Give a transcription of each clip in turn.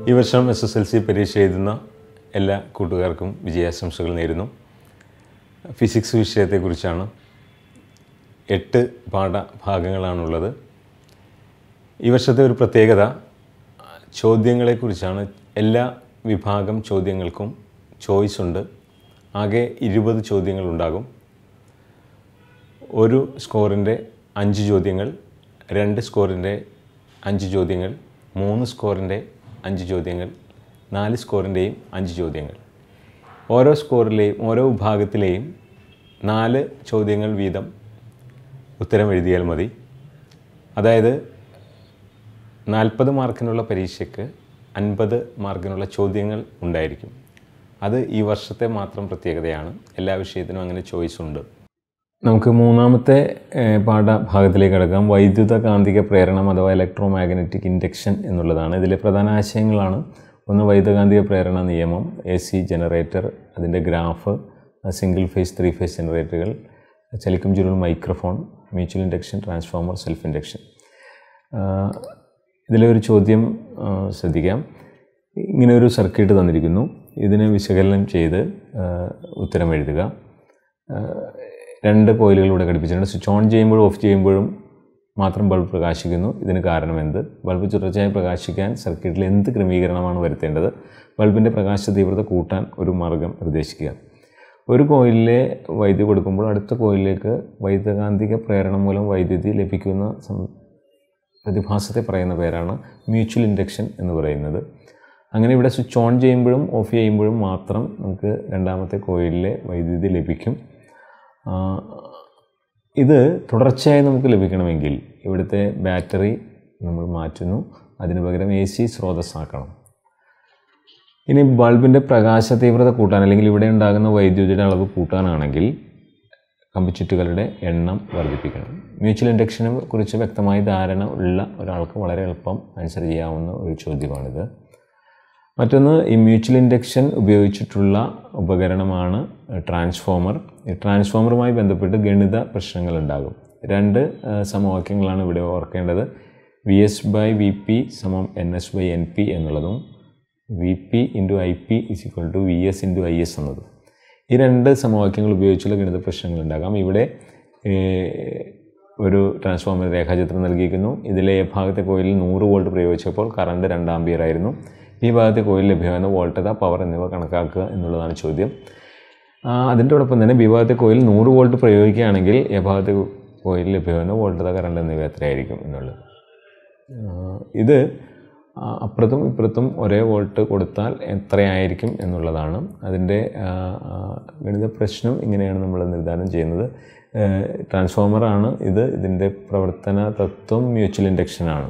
ഈ വർഷം S S L C പരീക്ഷ എഴുതുന്ന എല്ലാ കൂട്ടുകാർക്കും വിജയാശംസകൾ നേരുന്നു ഫിസിക്സ് വിഷയത്തെക്കുറിച്ചാണ് എട്ട് പാഠഭാഗങ്ങളാണുള്ളത് ഈ വർഷത്തെ ഒരു പ്രത്യേകത ചോദ്യങ്ങളെക്കുറിച്ചാണ് എല്ലാ വിഭാഗം ചോദ്യങ്ങൾക്കും ചോയ്സ് ഉണ്ട് ആകെ ഇരുപത് ചോദ്യങ്ങളുണ്ടാകും ഒരു സ്കോറിൻ്റെ അഞ്ച് ചോദ്യങ്ങൾ രണ്ട് സ്കോറിൻ്റെ അഞ്ച് ചോദ്യങ്ങൾ മൂന്ന് സ്കോറിൻ്റെ അഞ്ച് ചോദ്യങ്ങൾ നാല് സ്കോറിൻ്റെയും അഞ്ച് ചോദ്യങ്ങൾ ഓരോ സ്കോറിലെയും ഓരോ വിഭാഗത്തിലെയും നാല് ചോദ്യങ്ങൾ വീതം ഉത്തരം എഴുതിയാൽ മതി അതായത് നാൽപ്പത് മാർക്കിനുള്ള പരീക്ഷയ്ക്ക് അൻപത് മാർക്കിനുള്ള ചോദ്യങ്ങൾ ഉണ്ടായിരിക്കും അത് ഈ വർഷത്തെ മാത്രം പ്രത്യേകതയാണ് എല്ലാ വിഷയത്തിനും അങ്ങനെ ചോയ്സ് ഉണ്ട് നമുക്ക് മൂന്നാമത്തെ ഏഹ്, പാഠഭാഗത്തിലേക്ക് കിടക്കാം വൈദ്യുത കാന്തിക പ്രേരണം അഥവാ ഇലക്ട്രോ മാഗ്നറ്റിക് ഇൻഡക്ഷൻ എന്നുള്ളതാണ് ഇതിലെ പ്രധാന ആശയങ്ങളാണ് ഒന്ന് വൈദ്യുതകാന്തിക പ്രേരണ നിയമം എ സി ജനറേറ്റർ അതിൻ്റെ graph single phase three phase ജനറേറ്ററുകൾ ചലിക്കും ചുരുൾ microphone mutual induction transformer self induction ഇതിലെ ഒരു ചോദ്യം ആ, ശ്രദ്ധിക്കാം ഇങ്ങനെ ഒരു സർക്യൂട്ട് തന്നിരിക്കുന്നു ഇതിനെ വിശകലനം ചെയ്ത് ആ, ഉത്തരം എഴുതുക ആ, രണ്ട് കോയിലുകളിലൂടെ ഘടിപ്പിച്ചിട്ടുണ്ട് സ്വിച്ച് ഓൺ ചെയ്യുമ്പോഴും ഓഫ് ചെയ്യുമ്പോഴും മാത്രം ബൾബ് പ്രകാശിക്കുന്നു ഇതിന് കാരണം എന്ത് ബൾബ് തുടർച്ചയായി പ്രകാശിക്കാൻ സർക്യൂട്ടിൽ എന്ത് ക്രമീകരണമാണ് വരുത്തേണ്ടത് ബൾബിൻ്റെ പ്രകാശ തീവ്രത കൂട്ടാൻ ഒരു മാർഗം നിർദ്ദേശിക്കുക ഒരു കോയിലിലെ വൈദ്യുതി കൊടുക്കുമ്പോൾ അടുത്ത കോയിലിലേക്ക് വൈദ്യുതകാന്തിക പ്രേരണം മൂലം വൈദ്യുതി ലഭിക്കുന്ന സം- പ്രതിഭാസത്തെ പറയുന്ന പേരാണ് മ്യൂച്വൽ ഇൻഡക്ഷൻ എന്ന് പറയുന്നത് അങ്ങനെ ഇവിടെ സ്വിച്ച് ഓൺ ചെയ്യുമ്പോഴും ഓഫ് ചെയ്യുമ്പോഴും മാത്രം നമുക്ക് രണ്ടാമത്തെ കോയിലിലെ വൈദ്യുതി ലഭിക്കും ആ, ഇത് തുടർച്ചയായി നമുക്ക് ലഭിക്കണമെങ്കിൽ ഇവിടുത്തെ ബാറ്ററി നമ്മൾ മാറ്റുന്നു അതിന് പകരം എ സി സ്രോതസ്സാക്കണം ഇനി ബൾബിൻ്റെ പ്രകാശ തീവ്രത കൂട്ടാൻ അല്ലെങ്കിൽ ഇവിടെ ഉണ്ടാകുന്ന വൈദ്യുതിയുടെ അളവ് കൂട്ടാനാണെങ്കിൽ കമ്പിച്ചുറ്റുകളുടെ എണ്ണം വർദ്ധിപ്പിക്കണം മ്യൂച്വൽ ഇൻഡക്ഷനെ കുറിച്ച് വ്യക്തമായ ധാരണ ഉള്ള ഒരാൾക്ക് വളരെ എളുപ്പം ആൻസർ ചെയ്യാവുന്ന ഒരു ചോദ്യമാണിത് മറ്റൊന്ന് ഈ മ്യൂച്വൽ ഇൻഡക്ഷൻ ഉപയോഗിച്ചിട്ടുള്ള ഉപകരണമാണ് ട്രാൻസ്ഫോമർ ഈ ട്രാൻസ്ഫോമറുമായി ബന്ധപ്പെട്ട് ഗണിത പ്രശ്നങ്ങൾ ഉണ്ടാകും രണ്ട് ആ, സമവാക്യങ്ങളാണ് ഇവിടെ ഓർക്കേണ്ടത് V S by V P സമം N S by N P എന്നുള്ളതും V P into I P is equal to V S into I S എന്നതും ഈ രണ്ട് സമവാക്യങ്ങൾ ഉപയോഗിച്ചുള്ള ഗണിത പ്രശ്നങ്ങൾ ഉണ്ടാകാം ഇവിടെ ഏഹ്, ഒരു ട്രാൻസ്ഫോമർ രേഖാചിത്രം നൽകിയിരിക്കുന്നു ഇതിലെ എ ഭാഗത്തെ കോയിലിൽ നൂറ് വോൾട്ട് പ്രയോഗിച്ചപ്പോൾ കറണ്ട് രണ്ട് ആംബിയർ ആയിരുന്നു ഈ ഭാഗത്തെ കോയിൽ ലഭ്യമാകുന്ന വോൾട്ടത പവർ എന്നിവ കണക്കാക്കുക എന്നുള്ളതാണ് ചോദ്യം ആ, അതിൻ്റെ ഒപ്പം തന്നെ ബി ഭാഗത്തെ കോയിൽ നൂറ് വോൾട്ട് പ്രയോഗിക്കുകയാണെങ്കിൽ എ ഭാഗത്തെ കോയിൽ ലഭ്യമാകുന്ന വോൾട്ടത കറണ്ട് എന്നിവ എത്രയായിരിക്കും എന്നുള്ളത് ആ, ഇത് ആ, അപ്പുറത്തും ഇപ്പുറത്തും ഒരേ വോൾട്ട് കൊടുത്താൽ എത്രയായിരിക്കും എന്നുള്ളതാണ് അതിൻ്റെ ആ, ആ, ഗണിത പ്രശ്നം ഇങ്ങനെയാണ് നമ്മൾ നിർദ്ധാരണം ചെയ്യുന്നത് ട്രാൻസ്ഫോമറാണ് ഇത് ഇതിൻ്റെ പ്രവർത്തന തത്വം മ്യൂച്വൽ ഇൻഡക്ഷനാണ്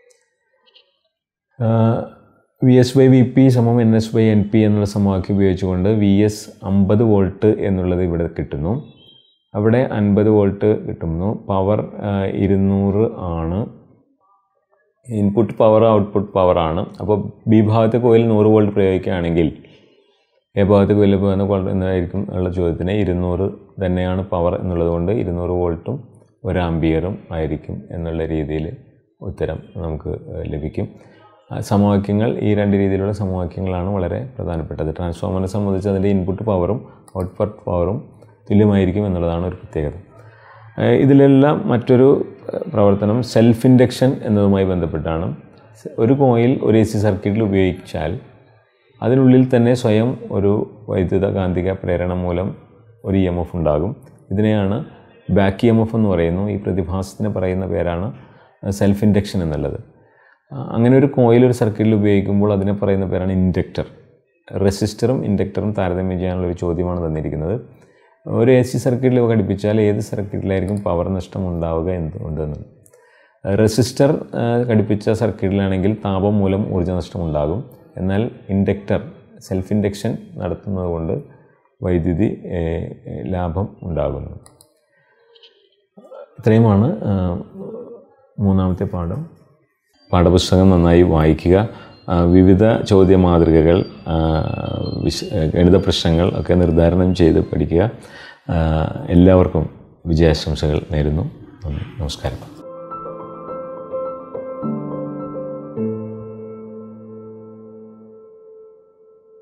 V S by V P സമം N S by N P എന്നുള്ള സമവാക്യം ഉപയോഗിച്ചുകൊണ്ട് വി എസ് അമ്പത് വോൾട്ട് എന്നുള്ളത് ഇവിടെ കിട്ടുന്നു അവിടെ അൻപത് വോൾട്ട് കിട്ടുന്നു പവർ ഇരുന്നൂറ് ആണ് ഇൻപുട്ട് പവർ ഔട്ട്പുട്ട് പവറാണ് അപ്പോൾ ബി ഭാഗത്തെ കോയിൽ നൂറ് വോൾട്ട് പ്രയോഗിക്കുകയാണെങ്കിൽ എ ഭാഗത്തെ കോയിൽ പോകുന്ന വോൾട്ട് എന്നായിരിക്കും ഉള്ള ചോദ്യത്തിന് ഇരുന്നൂറ് തന്നെയാണ് പവർ എന്നുള്ളത് കൊണ്ട് ഇരുന്നൂറ് വോൾട്ടും ഒരു ആംബിയറും ആയിരിക്കും എന്നുള്ള രീതിയിൽ ഉത്തരം നമുക്ക് ഏഹ്, ലഭിക്കും ആ സമവാക്യങ്ങൾ ഈ രണ്ട് രീതിയിലുള്ള സമവാക്യങ്ങളാണ് വളരെ പ്രധാനപ്പെട്ടത് ട്രാൻസ്ഫോമറിനെ സംബന്ധിച്ച് അതിൻ്റെ ഇൻപുട്ട് പവറും ഔട്ട്പുട്ട് പവറും തുല്യമായിരിക്കും എന്നുള്ളതാണ് ഒരു പ്രത്യേകത ഏഹ് ഇതിലെല്ലാം മറ്റൊരു ഏഹ് പ്രവർത്തനം സെൽഫ് ഇൻഡക്ഷൻ എന്നതുമായി ബന്ധപ്പെട്ടാണ് സ- ഒരു കോയിൽ ഒരു എ സി സർക്യൂട്ടിൽ ഉപയോഗിച്ചാൽ അതിനുള്ളിൽ തന്നെ സ്വയം ഒരു വൈദ്യുത കാന്തിക പ്രേരണ മൂലം ഒരു ഇ എം എഫ് ഉണ്ടാകും ഇതിനെയാണ് ബാക്ക് ഇ എം എഫ് എന്ന് പറയുന്നു ഈ പ്രതിഭാസത്തിന് പറയുന്ന പേരാണ് സെൽഫ് ഇൻഡക്ഷൻ എന്നുള്ളത് ആ, അങ്ങനെ ഒരു കോയിൽ ഒരു സർക്യൂട്ടിൽ ഉപയോഗിക്കുമ്പോൾ അതിനെ പറയുന്ന പേരാണ് ഇൻഡക്ടർ റെസിസ്റ്ററും ഇൻഡക്ടറും താരതമ്യം ചെയ്യാനുള്ള ഒരു ചോദ്യമാണ് തന്നിരിക്കുന്നത് ഒരു എ സി സർക്യൂട്ടിൽ ഘടിപ്പിച്ചാൽ ഏത് സർക്യൂട്ടിലായിരിക്കും പവർ നഷ്ടം ഉണ്ടാവുക എന്തുകൊണ്ടെന്ന് റെസിസ്റ്റർ ആ, ഘടിപ്പിച്ച സർക്യൂട്ടിലാണെങ്കിൽ താപം മൂലം ഊർജ്ജനഷ്ടം ഉണ്ടാകും എന്നാൽ ഇൻഡക്ടർ സെൽഫ് ഇൻഡക്ഷൻ നടത്തുന്നത് കൊണ്ട് വൈദ്യുതി ഏ, ഏ, ലാഭം ഉണ്ടാകുന്നു ഇത്രയുമാണ് ആ, മൂന്നാമത്തെ പാഠം പാഠപുസ്തകം നന്നായി വായിക്കുക ആ, വിവിധ ചോദ്യ മാതൃകകൾ ആ, വിശ ഗണിത പ്രശ്നങ്ങൾ ഒക്കെ നിർദ്ധാരണം ചെയ്ത് പഠിക്കുക ആ, എല്ലാവർക്കും വിജയാശംസകൾ നേരുന്നു നന്ദി നമസ്കാരം